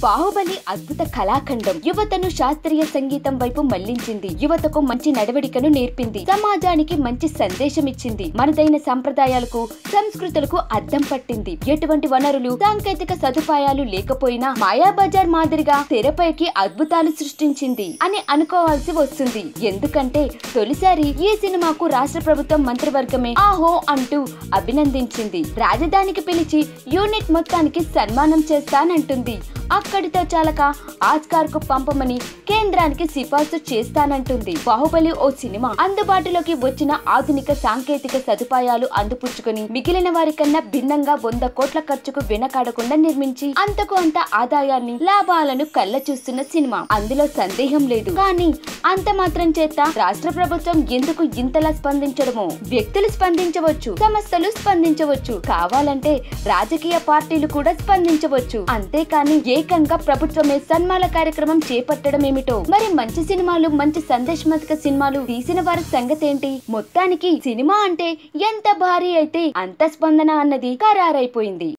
బాహుబలి అద్భుత కళాఖండం యువతను శాస్త్రీయ సంగీతం వైపు మళ్లించింది యువతకు మంచి నడవడికను నేర్పింది సమాజానికి మంచి సందేశం ఇచ్చింది మనదైన సంప్రదాయాలకు సంస్కృతులకు అద్దం పట్టింది ఎటువంటి వనరులు సాంకేతిక సదుపాయాలు లేకపోయినా మాయాబజార్ మాదిరిగా తెరపైకి అద్భుతాలు సృష్టించింది అని అనుకోవాల్సి వస్తుంది ఎందుకంటే తొలిసారి ఈ సినిమాకు రాష్ట్ర ప్రభుత్వం మంత్రివర్గమే ఆహో అంటూ అభినందించింది రాజధానికి పిలిచి యూనిట్ మొత్తానికి సన్మానం చేస్తానంటుంది అక్కడితో చాలక ఆస్కార్ కు పంపమని కేంద్రానికి సిఫార్సు చేస్తానంటుంది బాహుబలి ఓ సినిమా అందుబాటులోకి వచ్చిన ఆధునిక సాంకేతిక సదుపాయాలు అందిపుచ్చుకొని మిగిలిన వారి కన్నా భిన్నంగా వంద కోట్ల ఖర్చుకు వెనకాడకుండా నిర్మించి అంతకు అంత ఆదాయాన్ని లాభాలను కళ్ళ చూస్తున్న సినిమా అందులో సందేహం లేదు కానీ అంత మాత్రం చేత రాష్ట్ర ప్రభుత్వం ఎందుకు ఇంతలా స్పందించడమో వ్యక్తులు స్పందించవచ్చు సంస్థలు స్పందించవచ్చు కావాలంటే రాజకీయ పార్టీలు కూడా స్పందించవచ్చు అంతేకాని ఏకంగా ప్రభుత్వమే సన్మాన కార్యక్రమం చేపట్టడం ఏమిటో మరి మంచి సినిమాలు మంచి సందేశమాత్మక సినిమాలు తీసిన వారి సంగతి ఏంటి మొత్తానికి సినిమా అంటే ఎంత భారీ అయితే అంత స్పందన అన్నది ఖరారైపోయింది